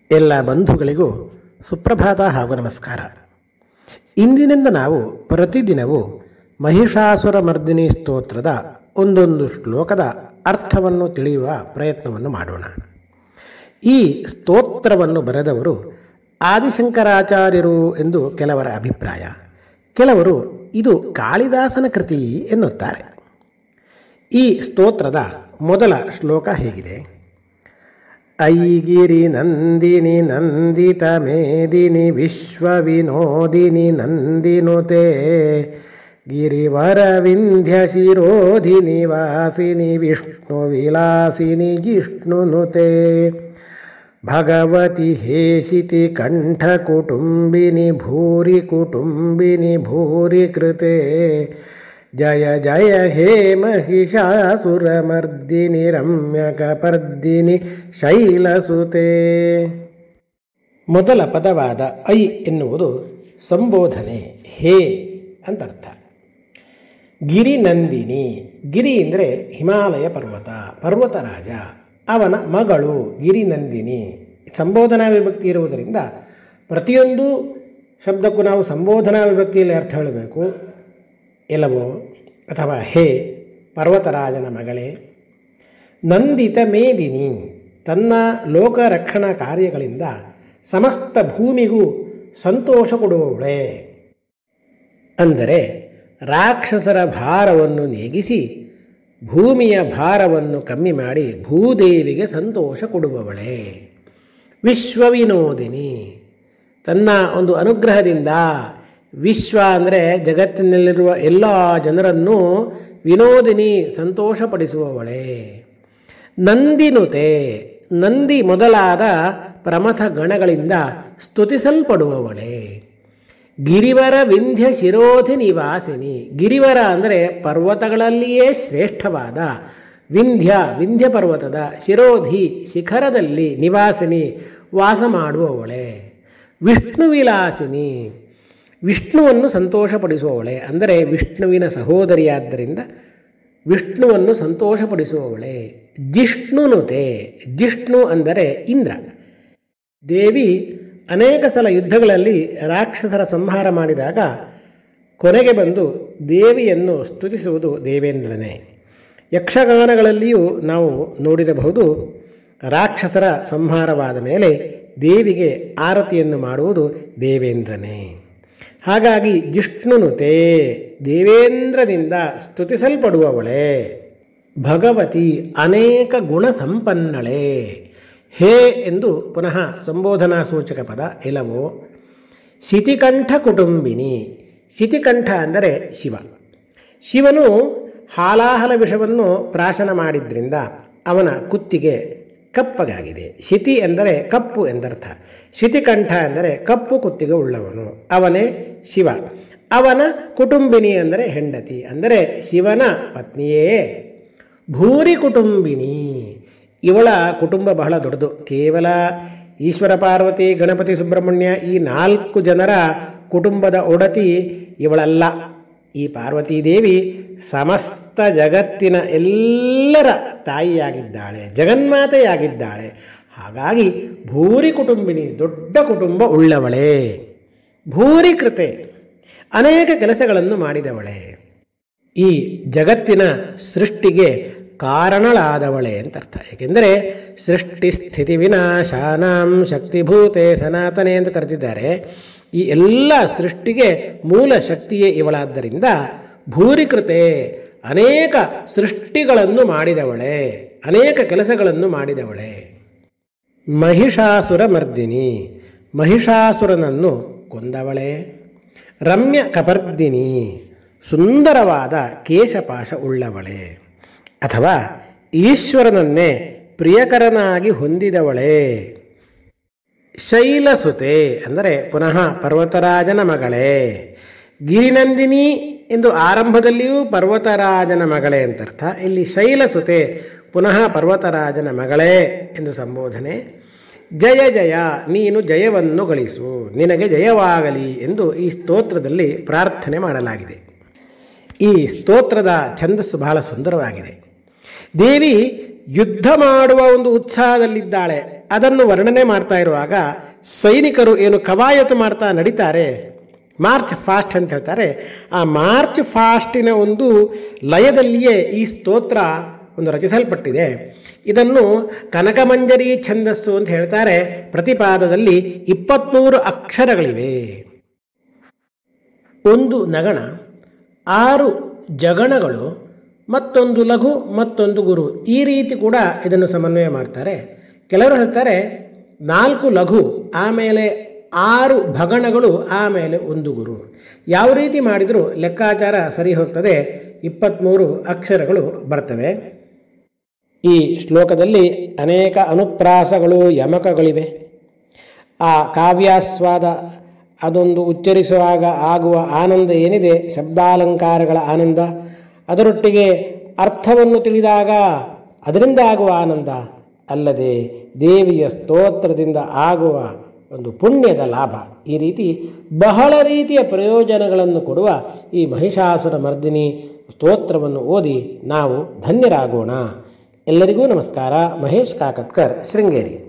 ಎಲ್ಲ ಬಂಧುಗಳಿಗೂ ಸುಪ್ರಭಾತ ಹಾಗೂ ನಮಸ್ಕಾರ ಇಂದಿನಿಂದ ನಾವು ಪ್ರತಿದಿನವೂ ಮಹಿಷಾಸುರ ಮರ್ದಿನಿ ಸ್ತೋತ್ರದ ಒಂದೊಂದು ಶ್ಲೋಕದ ಅರ್ಥವನ್ನು ತಿಳಿಯುವ ಪ್ರಯತ್ನವನ್ನು ಮಾಡೋಣ ಈ ಸ್ತೋತ್ರವನ್ನು ಬರೆದವರು ಆದಿಶಂಕರಾಚಾರ್ಯರು ಎಂದು ಕೆಲವರ ಅಭಿಪ್ರಾಯ ಕೆಲವರು ಇದು ಕಾಳಿದಾಸನ ಕೃತಿ ಎನ್ನುತ್ತಾರೆ ಈ ಸ್ತೋತ್ರದ ಮೊದಲ ಶ್ಲೋಕ ಹೇಗಿದೆ ಐಗಿರಿ ನಂದಿನಿ ನಂದಿತ ಮೇದಿನಿ ವಿಶ್ವ ವಿನೋದಿನಿ ನಂದಿನುತೆ ಗಿರಿವರ ವಿಂಧ್ಯ ಶಿರೋಧಿನಿ ವಾಸಿನಿ ವಿಷ್ಣು ವಿಲಾಸಿನಿ ಜಿಷ್ಣುನುತೆ ಭಗವತಿ ಹೇಷಿತಿ ಕಂಠ ಕುಟುಂಬಿನಿ ಭೂರಿ ಕುಟುಂಬಿನಿ ಭೂರಿ ಕೃತೆ ಜಯ ಜಯ ಹೇ ಮಹಿಷಾಸುರಮರ್ದಿನಿ ರಮ್ಯಕಪರ್ದಿನಿ ಶೈಲಸುತೆ ಮೊದಲ ಪದವಾದ ಐ ಎನ್ನುವುದು ಸಂಬೋಧನೆ ಹೇ ಅಂತರ್ಥ ಗಿರಿನಂದಿನಿ ಗಿರಿ ಅಂದರೆ ಹಿಮಾಲಯ ಪರ್ವತ ಪರ್ವತರಾಜ ಅವನ ಮಗಳು ಗಿರಿನಂದಿನಿ ಸಂಬೋಧನಾ ವಿಭಕ್ತಿ ಇರುವುದರಿಂದ ಪ್ರತಿಯೊಂದು ಶಬ್ದಕ್ಕೂ ನಾವು ಸಂಬೋಧನಾ ವಿಭಕ್ತಿಯಲ್ಲಿ ಅರ್ಥ ಹೇಳಬೇಕು ಎಲ್ಲವೋ ಅಥವಾ ಹೇ ಪರ್ವತರಾಜನ ಮಗಳೇ ನಂದಿತ ಮೇದಿನಿ ತನ್ನ ಲೋಕ ರಕ್ಷಣಾ ಕಾರ್ಯಗಳಿಂದ ಸಮಸ್ತ ಭೂಮಿಗೂ ಸಂತೋಷ ಕೊಡುವವಳೆ ಅಂದರೆ ರಾಕ್ಷಸರ ಭಾರವನ್ನು ನೀಗಿಸಿ ಭೂಮಿಯ ಭಾರವನ್ನು ಕಮ್ಮಿ ಮಾಡಿ ಭೂದೇವಿಗೆ ಸಂತೋಷ ಕೊಡುವವಳೆ ವಿಶ್ವವಿನೋದಿನಿ ತನ್ನ ಒಂದು ಅನುಗ್ರಹದಿಂದ ವಿಶ್ವ ಅಂದರೆ ಜಗತ್ತಿನಲ್ಲಿರುವ ಎಲ್ಲ ಜನರನ್ನು ವಿನೋದಿನಿ ಸಂತೋಷಪಡಿಸುವವಳೆ ನಂದಿನುತೆ ನಂದಿ ಮೊದಲಾದ ಪ್ರಮಥ ಗಣಗಳಿಂದ ಸ್ತುತಿಸಲ್ಪಡುವವಳೆ ಗಿರಿವರ ವಿಂಧ್ಯ ಶಿರೋಧಿ ನಿವಾಸಿನಿ ಗಿರಿವರ ಅಂದರೆ ಪರ್ವತಗಳಲ್ಲಿಯೇ ಶ್ರೇಷ್ಠವಾದ ವಿಂಧ್ಯ ವಿಂಧ್ಯ ಪರ್ವತದ ಶಿರೋಧಿ ಶಿಖರದಲ್ಲಿ ನಿವಾಸಿನಿ ವಾಸ ಮಾಡುವವಳೆ ವಿಷ್ಣು ವಿಲಾಸಿನಿ ವಿಷ್ಣುವನ್ನು ಸಂತೋಷಪಡಿಸುವವಳೆ ಅಂದರೆ ವಿಷ್ಣುವಿನ ಸಹೋದರಿಯಾದ್ದರಿಂದ ವಿಷ್ಣುವನ್ನು ಸಂತೋಷಪಡಿಸುವವಳೆ ಜಿಷ್ಣುನುತೆ ಜಿಷ್ಣು ಅಂದರೆ ಇಂದ್ರ ದೇವಿ ಅನೇಕ ಸಲ ಯುದ್ಧಗಳಲ್ಲಿ ರಾಕ್ಷಸರ ಸಂಹಾರ ಮಾಡಿದಾಗ ಕೊನೆಗೆ ಬಂದು ದೇವಿಯನ್ನು ಸ್ತುತಿಸುವುದು ದೇವೇಂದ್ರನೇ ಯಕ್ಷಗಾನಗಳಲ್ಲಿಯೂ ನಾವು ನೋಡಿರಬಹುದು ರಾಕ್ಷಸರ ಸಂಹಾರವಾದ ಮೇಲೆ ದೇವಿಗೆ ಆರತಿಯನ್ನು ಮಾಡುವುದು ದೇವೇಂದ್ರನೇ ಹಾಗಾಗಿ ಜಿಷ್ಣುನುತೆ ದೇವೇಂದ್ರದಿಂದ ಸ್ತುತಿಸಲ್ಪಡುವವಳೆ ಭಗವತಿ ಅನೇಕ ಗುಣ ಸಂಪನ್ನಳೆ ಹೇ ಎಂದು ಪುನಃ ಸಂಬೋಧನಾ ಸೂಚಕ ಪದ ಎಲವೋ ಶಿತಿಕಂಠ ಕುಟುಂಬಿನಿ ಶಿತಿಕಂಠ ಅಂದರೆ ಶಿವ ಶಿವನು ಹಾಲಾಹಲ ವಿಷವನ್ನು ಪ್ರಾಶನ ಮಾಡಿದ್ರಿಂದ ಅವನ ಕುತ್ತಿಗೆ ಕಪ್ಪಗಾಗಿದೆ ಶಿತಿ ಎಂದರೆ ಕಪ್ಪು ಎಂದರ್ಥ ಶಿತಿಕಂಠ ಎಂದರೆ ಕಪ್ಪು ಕುತ್ತಿಗೆ ಉಳ್ಳವನು ಅವನೇ ಶಿವ ಅವನ ಕುಟುಂಬಿನಿ ಅಂದರೆ ಹೆಂಡತಿ ಅಂದರೆ ಶಿವನ ಪತ್ನಿಯೇ ಭೂರಿ ಕುಟುಂಬಿನಿ ಇವಳ ಕುಟುಂಬ ಬಹಳ ದೊಡ್ಡದು ಕೇವಲ ಈಶ್ವರ ಪಾರ್ವತಿ ಗಣಪತಿ ಸುಬ್ರಹ್ಮಣ್ಯ ಈ ನಾಲ್ಕು ಜನರ ಕುಟುಂಬದ ಒಡತಿ ಇವಳಲ್ಲ ಈ ಪಾರ್ವತೀ ದೇವಿ ಸಮಸ್ತ ಜಗತ್ತಿನ ಎಲ್ಲರ ತಾಯಿಯಾಗಿದ್ದಾಳೆ ಜಗನ್ಮಾತೆಯಾಗಿದ್ದಾಳೆ ಹಾಗಾಗಿ ಭೂರಿ ಕುಟುಂಬಿನಿ ದೊಡ್ಡ ಕುಟುಂಬ ಉಳ್ಳವಳೆ ಭೂರಿ ಕೃತೆ ಅನೇಕ ಕೆಲಸಗಳನ್ನು ಮಾಡಿದವಳೆ ಈ ಜಗತ್ತಿನ ಸೃಷ್ಟಿಗೆ ಕಾರಣಳಾದವಳೆ ಅಂತ ಅರ್ಥ ಏಕೆಂದರೆ ಸೃಷ್ಟಿ ಸ್ಥಿತಿ ವಿನಾಶಾನಾಂ ಶಕ್ತಿಭೂತೆ ಸನಾತನೆ ಎಂದು ಕರೆದಿದ್ದಾರೆ ಈ ಎಲ್ಲ ಸೃಷ್ಟಿಗೆ ಮೂಲ ಶಕ್ತಿಯೇ ಇವಳಾದ್ದರಿಂದ ಭೂರಿಕೃತೆ ಅನೇಕ ಸೃಷ್ಟಿಗಳನ್ನು ಮಾಡಿದವಳೆ ಅನೇಕ ಕೆಲಸಗಳನ್ನು ಮಾಡಿದವಳೆ ಮಹಿಷಾಸುರ ಮರ್ದಿನಿ ಮಹಿಷಾಸುರನನ್ನು ಕೊಂದವಳೆ ರಮ್ಯ ಕಪರ್ದಿನಿ ಸುಂದರವಾದ ಕೇಶಪಾಶ ಉಳ್ಳವಳೆ ಅಥವಾ ಈಶ್ವರನನ್ನೇ ಪ್ರಿಯಕರನಾಗಿ ಹೊಂದಿದವಳೇ ಶೈಲಸುತೆ ಅಂದರೆ ಪುನಃ ಪರ್ವತರಾಜನ ಮಗಳೇ ಗಿರಿನಂದಿನಿ ಎಂದು ಆರಂಭದಲ್ಲಿಯೂ ಪರ್ವತರಾಜನ ಮಗಳೇ ಅಂತರ್ಥ ಇಲ್ಲಿ ಶೈಲಸುತೆ ಪುನಃ ಪರ್ವತರಾಜನ ಮಗಳೇ ಎಂದು ಸಂಬೋಧನೆ ಜಯ ಜಯ ನೀನು ಜಯವನ್ನು ಗಳಿಸು ನಿನಗೆ ಜಯವಾಗಲಿ ಎಂದು ಈ ಸ್ತೋತ್ರದಲ್ಲಿ ಪ್ರಾರ್ಥನೆ ಮಾಡಲಾಗಿದೆ ಈ ಸ್ತೋತ್ರದ ಛಂದಸ್ಸು ಬಹಳ ಸುಂದರವಾಗಿದೆ ದೇವಿ ಯುದ್ಧ ಮಾಡುವ ಒಂದು ಉತ್ಸಾಹದಲ್ಲಿದ್ದಾಳೆ ಅದನ್ನು ವರ್ಣನೆ ಮಾಡ್ತಾ ಇರುವಾಗ ಸೈನಿಕರು ಏನು ಕವಾಯತು ಮಾಡ್ತಾ ನಡೀತಾರೆ ಮಾರ್ಚ್ ಫಾಸ್ಟ್ ಅಂತ ಹೇಳ್ತಾರೆ ಆ ಮಾರ್ಚ್ ಫಾಸ್ಟಿನ ಒಂದು ಲಯದಲ್ಲಿಯೇ ಈ ಸ್ತೋತ್ರ ಒಂದು ರಚಿಸಲ್ಪಟ್ಟಿದೆ ಇದನ್ನು ಕನಕಮಂಜರಿ ಛಂದಸ್ಸು ಅಂತ ಹೇಳ್ತಾರೆ ಪ್ರತಿಪಾದದಲ್ಲಿ ಇಪ್ಪತ್ತ್ಮೂರು ಅಕ್ಷರಗಳಿವೆ ಒಂದು ನಗಣ ಆರು ಜಗಣಗಳು ಮತ್ತೊಂದು ಲಘು ಮತ್ತೊಂದು ಗುರು ಈ ರೀತಿ ಕೂಡ ಇದನ್ನು ಸಮನ್ವಯ ಮಾಡ್ತಾರೆ ಕೆಲವರು ಹೇಳ್ತಾರೆ ನಾಲ್ಕು ಲಘು ಆಮೇಲೆ ಆರು ಭಗಣಗಳು ಆಮೇಲೆ ಒಂದು ಗುರು ಯಾವ ರೀತಿ ಮಾಡಿದರೂ ಲೆಕ್ಕಾಚಾರ ಸರಿ ಹೋಗ್ತದೆ ಇಪ್ಪತ್ತ್ಮೂರು ಅಕ್ಷರಗಳು ಬರ್ತವೆ ಈ ಶ್ಲೋಕದಲ್ಲಿ ಅನೇಕ ಅನುಪ್ರಾಸಗಳು ಯಮಕಗಳಿವೆ ಆ ಕಾವ್ಯಾಸ್ವಾದ ಅದೊಂದು ಉಚ್ಚರಿಸುವಾಗ ಆಗುವ ಆನಂದ ಏನಿದೆ ಶಬ್ದಾಲಂಕಾರಗಳ ಆನಂದ ಅದರೊಟ್ಟಿಗೆ ಅರ್ಥವನ್ನು ತಿಳಿದಾಗ ಅದರಿಂದ ಆಗುವ ಆನಂದ ಅಲ್ಲದೆ ದೇವಿಯ ಸ್ತೋತ್ರದಿಂದ ಆಗುವ ಒಂದು ಪುಣ್ಯದ ಲಾಭ ಈ ರೀತಿ ಬಹಳ ರೀತಿಯ ಪ್ರಯೋಜನಗಳನ್ನು ಕೊಡುವ ಈ ಮಹಿಷಾಸುರ ಮರ್ದಿನಿ ಸ್ತೋತ್ರವನ್ನು ಓದಿ ನಾವು ಧನ್ಯರಾಗೋಣ ಎಲ್ಲರಿಗೂ ನಮಸ್ಕಾರ ಮಹೇಶ್ ಕಾಕತ್ಕರ್ ಶೃಂಗೇರಿ